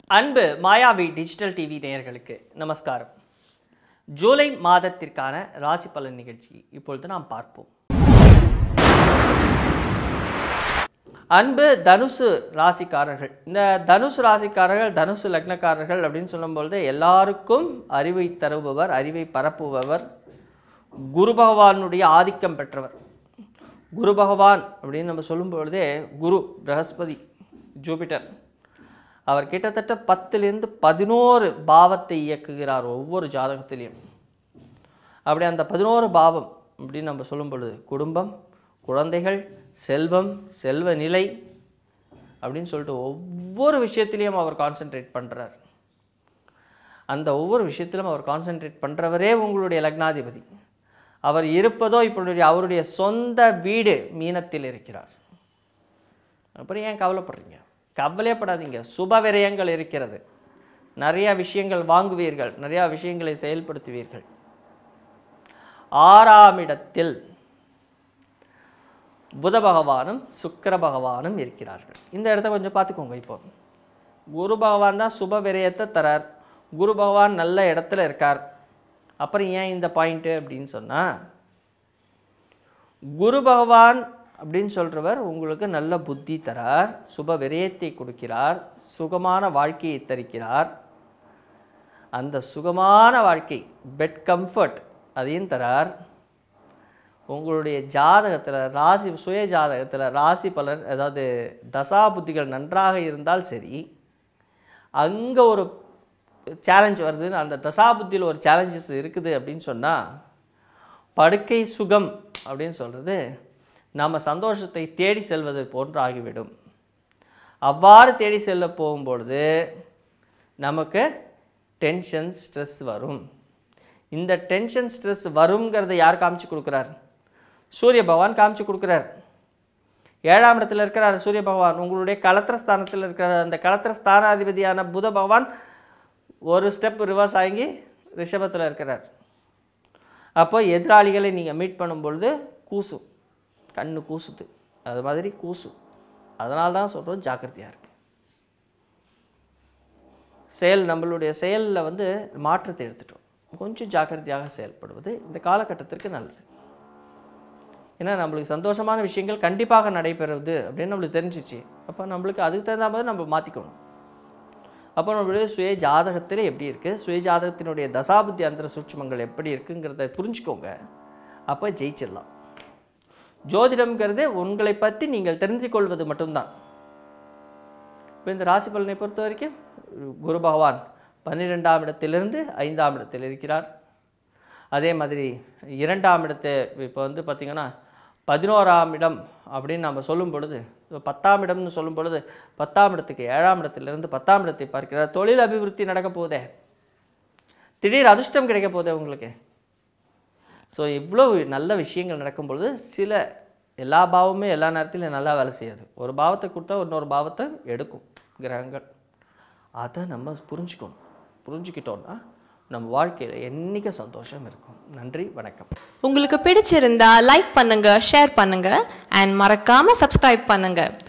அன்பு மாயாவி digital TV நேயர்களுக்கு நமஸ்காரம் ஜூலை மாதத்திற்கான ராசி பலன் நிகழ்ச்சி இப்பொழுது நாம் பார்ப்போம் அன்பு தனுசு ராசிக்காரர்கள் இந்த தனுசு ராசிக்காரர்கள் தனுசு லக்னக்காரர்கள் அப்படின்னு சொல்லும்பொழுது எல்லாருக்கும் அறிவை தருபவர் அறிவை பரப்புபவர் குரு பகவானுடைய ஆதிக்கம் பெற்றவர் குரு பகவான் அப்படின்னு நம்ம சொல்லும் பொழுதே குரு பிரகஸ்பதி ஜூபிட்டர் அவர் கிட்டத்தட்ட பத்துலேருந்து பதினோரு பாவத்தை இயக்குகிறார் ஒவ்வொரு ஜாதகத்திலையும் அப்படி அந்த பதினோரு பாவம் அப்படின்னு நம்ம சொல்லும் பொழுது குடும்பம் குழந்தைகள் செல்வம் செல்வ நிலை அப்படின்னு சொல்லிட்டு ஒவ்வொரு விஷயத்திலையும் அவர் கான்சென்ட்ரேட் பண்ணுறார் அந்த ஒவ்வொரு விஷயத்திலும் அவர் கான்சென்ட்ரேட் பண்ணுறவரே உங்களுடைய லக்னாதிபதி அவர் இருப்பதோ இப்பொழுது அவருடைய சொந்த வீடு மீனத்தில் இருக்கிறார் அப்புறம் ஏன் கவலைப்படுறீங்க கவலையப்படாதீங்க சுப விரயங்கள் இருக்கிறது நிறைய விஷயங்கள் வாங்குவீர்கள் நிறையா விஷயங்களை செயல்படுத்துவீர்கள் ஆறாம் இடத்தில் புத பகவானும் சுக்கிர பகவானும் இருக்கிறார்கள் இந்த இடத்த கொஞ்சம் பார்த்துக்கோங்க இப்போ குரு பகவான் தான் சுப விரயத்தை தரார் குரு பகவான் நல்ல இடத்துல இருக்கார் அப்புறம் ஏன் இந்த பாயிண்ட்டு அப்படின்னு சொன்னால் குரு பகவான் அப்படின்னு சொல்கிறவர் உங்களுக்கு நல்ல புத்தி தரார் சுப விரயத்தை கொடுக்கிறார் சுகமான வாழ்க்கையை தருக்கிறார் அந்த சுகமான வாழ்க்கை பெட் கம்ஃபர்ட் அதையும் தரார் உங்களுடைய ஜாதகத்தில் ராசி சுய ஜாதகத்தில் ராசி பலன் அதாவது தசா புத்திகள் நன்றாக இருந்தால் சரி அங்கே ஒரு சேலஞ்ச் வருதுன்னு அந்த தசா புத்தியில் ஒரு சேலஞ்சஸ் இருக்குது அப்படின்னு சொன்னால் படுக்கை சுகம் அப்படின்னு சொல்கிறது நம்ம சந்தோஷத்தை தேடி செல்வது போன்று ஆகிவிடும் அவ்வாறு தேடி செல்ல போகும்பொழுது நமக்கு டென்ஷன் ஸ்ட்ரெஸ் வரும் இந்த டென்ஷன் ஸ்ட்ரெஸ் வருங்கிறத யார் காமிச்சு கொடுக்குறார் சூரிய பகவான் காமிச்சு கொடுக்குறார் ஏழாம் இடத்துல இருக்கிறார் சூரிய பகவான் உங்களுடைய களத்திர ஸ்தானத்தில் இருக்கிற அந்த களத்திர ஸ்தானாதிபதியான புத பகவான் ஒரு ஸ்டெப் ரிவர்ஸ் ஆகி ரிஷபத்தில் இருக்கிறார் அப்போ எதிராளிகளை நீங்கள் மீட் பண்ணும்பொழுது கூசும் கண்ணு கூசுது அது மாதிரி கூசும் அதனால தான் சொல்கிறோம் ஜாக்கிரதையாக இருக்கு செயல் நம்மளுடைய செயலில் வந்து மாற்றத்தை எடுத்துட்டோம் கொஞ்சம் ஜாக்கிரதையாக செயல்படுவது இந்த காலகட்டத்திற்கு நல்லது ஏன்னா நம்மளுக்கு சந்தோஷமான விஷயங்கள் கண்டிப்பாக நடைபெறுவது அப்படின்னு நம்மளுக்கு தெரிஞ்சிச்சு அப்போ நம்மளுக்கு அதுக்கு தகுந்த மாதிரி நம்ம மாற்றிக்கணும் அப்போ நம்மளுடைய சுய ஜாதகத்தில் எப்படி இருக்குது சுய ஜாதகத்தினுடைய தசாபுத்தி அந்தர சூட்சமங்கள் எப்படி இருக்குங்கிறத புரிஞ்சுக்கோங்க அப்போ ஜெயிச்சிடலாம் ஜோதிடம்ங்கிறது உங்களை பற்றி நீங்கள் தெரிந்து கொள்வது மட்டும்தான் இப்போ இந்த ராசி பலனை பொறுத்த வரைக்கும் குரு பகவான் பன்னிரெண்டாம் இடத்திலிருந்து ஐந்தாம் இடத்தில் இருக்கிறார் அதே மாதிரி இரண்டாம் இடத்தை இப்போ வந்து பார்த்திங்கன்னா பதினோராம் இடம் அப்படின்னு நம்ம சொல்லும் பொழுது இப்போ பத்தாம் இடம்னு சொல்லும் பொழுது பத்தாம் இடத்துக்கு ஏழாம் இடத்திலிருந்து பத்தாம் இடத்தை பார்க்கிறார் தொழில் அபிவிருத்தி நடக்க போதே திடீர் அதிர்ஷ்டம் கிடைக்க போதே உங்களுக்கு ஸோ இவ்வளோ நல்ல விஷயங்கள் நடக்கும் பொழுது சில எல்லா பாவமுமே எல்லா நேரத்திலும் நல்லா வேலை செய்யாது ஒரு பாவத்தை கொடுத்தா இன்னொரு பாவத்தை எடுக்கும் கிரகங்கள் அதை நம்ம புரிஞ்சுக்கணும் புரிஞ்சுக்கிட்டோன்னா நம்ம வாழ்க்கையில் என்றைக்கும் சந்தோஷம் இருக்கும் நன்றி வணக்கம் உங்களுக்கு பிடிச்சிருந்தா லைக் பண்ணுங்க ஷேர் பண்ணுங்க அண்ட் மறக்காம சப்ஸ்கிரைப் பண்ணுங்க